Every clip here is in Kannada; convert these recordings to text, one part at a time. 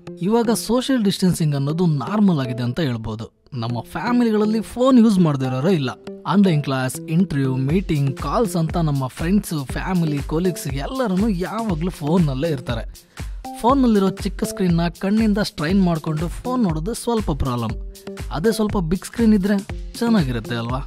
ಇವಾಗ ಸೋಷಿಯಲ್ ಡಿಸ್ಟೆನ್ಸಿಂಗ್ ಅನ್ನೋದು ನಾರ್ಮಲ್ ಆಗಿದೆ ಅಂತ ಹೇಳ್ಬೋದು ನಮ್ಮ ಫ್ಯಾಮಿಲಿಗಳಲ್ಲಿ ಫೋನ್ ಯೂಸ್ ಮಾಡದಿರೋರೇ ಇಲ್ಲ online class interview meeting calls ಅಂತ ನಮ್ಮ ಫ್ರೆಂಡ್ಸು ಫ್ಯಾಮಿಲಿ ಕೊಲೀಗ್ಸ್ ಎಲ್ಲರೂ ಯಾವಾಗಲೂ ಫೋನ್ನಲ್ಲೇ ಇರ್ತಾರೆ ಫೋನ್ನಲ್ಲಿರೋ ಚಿಕ್ಕ ಸ್ಕ್ರೀನ್ನ ಕಣ್ಣಿಂದ ಸ್ಟ್ರೈನ್ ಮಾಡಿಕೊಂಡು ಫೋನ್ ನೋಡೋದು ಸ್ವಲ್ಪ ಪ್ರಾಬ್ಲಮ್ ಅದೇ ಸ್ವಲ್ಪ ಬಿಗ್ ಸ್ಕ್ರೀನ್ ಇದ್ದರೆ ಚೆನ್ನಾಗಿರುತ್ತೆ ಅಲ್ವಾ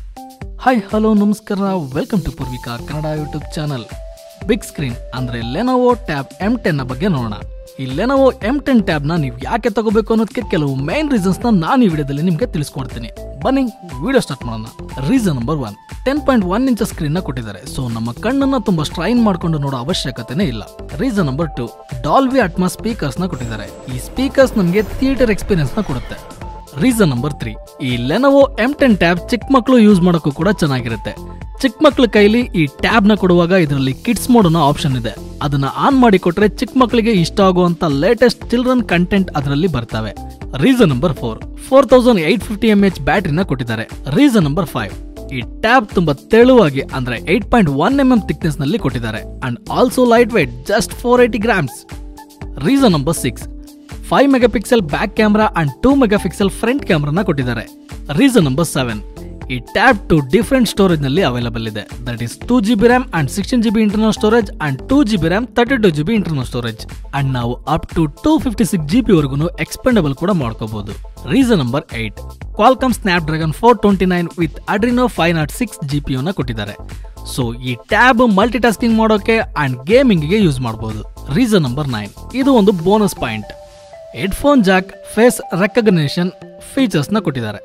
ಹಾಯ್ ಹಲೋ ನಮಸ್ಕಾರ welcome to Poorvika Kannada YouTube channel big screen ಅಂದರೆ ಲೆನೋವೋ ಟ್ಯಾಬ್ ಎಮ್ ಟೆನ್ನ ಬಗ್ಗೆ ನೋಡೋಣ ಈ ಲೆನೋವೋ ಎಮ್ ಟೆನ್ ಟ್ಯಾಬ್ನ ನೀವು ಯಾಕೆ ತಗೋಬೇಕು ಅನ್ನೋದಕ್ಕೆ ಕೆಲವು ಮೈನ್ ರೀಸನ್ಸ್ನ ನಾನು ಈ ವಿಡಿಯೋದಲ್ಲಿ ನಿಮಗೆ ತಿಳಿಸ್ಕೊಡ್ತೀನಿ ಬನ್ನಿ ವಿಡಿಯೋ ಸ್ಟಾರ್ಟ್ ಮಾಡೋಣ reason number one ten point one inch ಸ್ಕ್ರೀನ್ನ ಕೊಟ್ಟಿದ್ದಾರೆ ಸೊ ನಮ್ಮ ಕಣ್ಣನ್ನ ತುಂಬಾ ಸ್ಟ್ರೈನ್ ಮಾಡ್ಕೊಂಡು ನೋಡೋ ಅವಶ್ಯಕತೆನೇ ಇಲ್ಲ reason number two Dolby Atmos ಸ್ಪೀಕರ್ಸ್ನ ಕೊಟ್ಟಿದ್ದಾರೆ ಈ ಸ್ಪೀಕರ್ಸ್ ನಮಗೆ ಥಿಯೇಟರ್ ಎಕ್ಸ್ಪೀರಿಯನ್ಸ್ನ ಕೊಡುತ್ತೆ ರೀಸನ್ ನಂಬರ್ ತ್ರೀ ಈ ಲೆನೋವೋ ಎಂ ಟೆನ್ ಟ್ಯಾಬ್ ಚಿಕ್ಕ ಮಕ್ಕಳು ಯೂಸ್ ಮಾಡೋಕ್ಕೂ ಕೂಡ ಚೆನ್ನಾಗಿರುತ್ತೆ ಚಿಕ್ಕ ಮಕ್ಕಳ ಕೈಲಿ ಈ ಟ್ಯಾಬ್ ನ ಕೊಡುವಾಗ ಇದರಲ್ಲಿ ಕಿಡ್ಸ್ ಮೋಡ್ ಅನ್ನೋ ಆಪ್ಷನ್ ಇದೆ ಅದನ್ನ ಆನ್ ಮಾಡಿ ಕೊಟ್ರೆ ಚಿಕ್ಕ ಮಕ್ಕಳಿಗೆ ಇಷ್ಟ ಆಗುವಂತ ಲೇಟೆಸ್ಟ್ ಚಿಲ್ಡ್ರನ್ ಕಂಟೆಂಟ್ ಅದರಲ್ಲಿ ಬರ್ತವೆ reason number four four thousand eight fifty M H ಬ್ಯಾಟ್ರಿನ ಕೊಟ್ಟಿದ್ದಾರೆ ರೀಸನ್ ನಂಬರ್ ಫೈವ್ ಈ ಟ್ಯಾಬ್ ತುಂಬಾ ತೆಳುವಾಗಿ ಅಂದ್ರೆ eight point one M M thickness ನಲ್ಲಿ ಕೊಟ್ಟಿದ್ದಾರೆ and also lightweight just four eighty grams reason number six five megapixel back camera and two megapixel front ಕ್ಯಾಮ್ರಾನ ಕೊಟ್ಟಿದ್ದಾರೆ ರೀಸನ್ ನಂಬರ್ ಸೆವೆನ್ ಈ ಟ್ಯಾಬ್ ಟು ಡಿಫ್ರೆಂಟ್ ಸ್ಟೋರೇಜ್ ನಲ್ಲಿ ಅವೈಲಬಲ್ ಇದೆ that is two G B RAM and sixteen G B internal storage and two G B RAM thirty two G B internal storage and ನಾವು up to two fifty six G B ವರೆಗೂ ಎಕ್ಸ್ಪೆಂಡಬಲ್ ಕೂಡ ಮಾಡ್ಕೋಬಹುದು reason number eight Qualcomm Snapdragon four twenty nine with Adreno five nought six G P ನ ಕೊಟ್ಟಿದ್ದಾರೆ ಸೊ ಈ ಟ್ಯಾಬ್ ಮಲ್ಟಿ ಟಾಸ್ಕಿಂಗ್ ಮಾಡೋಕೆ ಅಂಡ್ ಗೇಮಿಂಗ್ಗೆ ಯೂಸ್ ಮಾಡಬಹುದು ರೀಸನ್ ನಂಬರ್ ನೈನ್ ಇದು ಒಂದು bonus point headphone jack face recognition ಫೀಚರ್ಸ್ನ ಕೊಟ್ಟಿದ್ದಾರೆ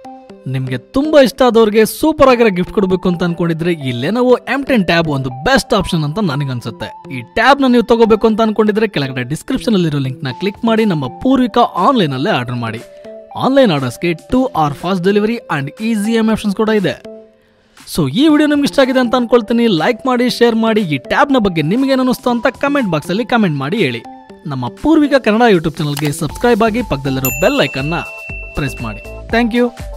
ನಿಮಗೆ ತುಂಬಾ ಇಷ್ಟ ಆದವ್ರಿಗೆ ಸೂಪರ್ ಆಗಿರೋ ಗಿಫ್ಟ್ ಕೊಡಬೇಕು ಅಂತ ಅನ್ಕೊಂಡಿದ್ರೆ ಈ ಲೆನೋವೋ ಎಂ ಟೆನ್ ಟ್ಯಾಬ್ ಒಂದು ಬೆಸ್ಟ್ ಆಪ್ಷನ್ ಅಂತ ನನಗನ್ಸುತ್ತೆ ಈ ಟ್ಯಾಬ್ ನ ನೀವು ತಗೋಬೇಕು ಅಂತ ಅನ್ಕೊಂಡಿದ್ರೆ ಕೆಳಗಡೆ ಡಿಸ್ಕ್ರಿಪ್ಷನ್ ಅಲ್ಲಿರೋ ಲಿಂಕ್ ನ ಕ್ಲಿಕ್ ಮಾಡಿ ನಮ್ಮ ಪೂರ್ವಿಕಾ ಆನ್ಲೈನ್ ಅಲ್ಲೇ ಆರ್ಡರ್ ಮಾಡಿ ಆನ್ಲೈನ್ ಆರ್ಡರ್ಸ್ಗೆ two hour fast delivery and easy EMI options ಕೂಡ ಇದೆ ಸೊ ಈ ವಿಡಿಯೋ ನಿಮ್ಗೆ ಇಷ್ಟ ಆಗಿದೆ ಅಂತ ಅನ್ಕೊಳ್ತೀನಿ ಲೈಕ್ ಮಾಡಿ ಶೇರ್ ಮಾಡಿ ಈ ಟ್ಯಾಬ್ನ ಬಗ್ಗೆ ನಿಮ್ಗೇನು ಅನ್ನಿಸ್ತು ಅಂತ ಕಮೆಂಟ್ ಬಾಕ್ಸಲ್ಲಿ ಕಮೆಂಟ್ ಮಾಡಿ ಹೇಳಿ ನಮ್ಮ ಪೂರ್ವಿಕ ಕನ್ನಡ ಯೂಟ್ಯೂಬ್ ಚಾನಲ್ಗೆ ಸಬ್ಸ್ಕ್ರೈಬ್ ಆಗಿ ಪಕ್ಕದಲ್ಲಿರೋ ಬೆಲ್ ಐಕನ್ನ ಪ್ರೆಸ್ ಮಾಡಿ ಥ್ಯಾಂಕ್ ಯು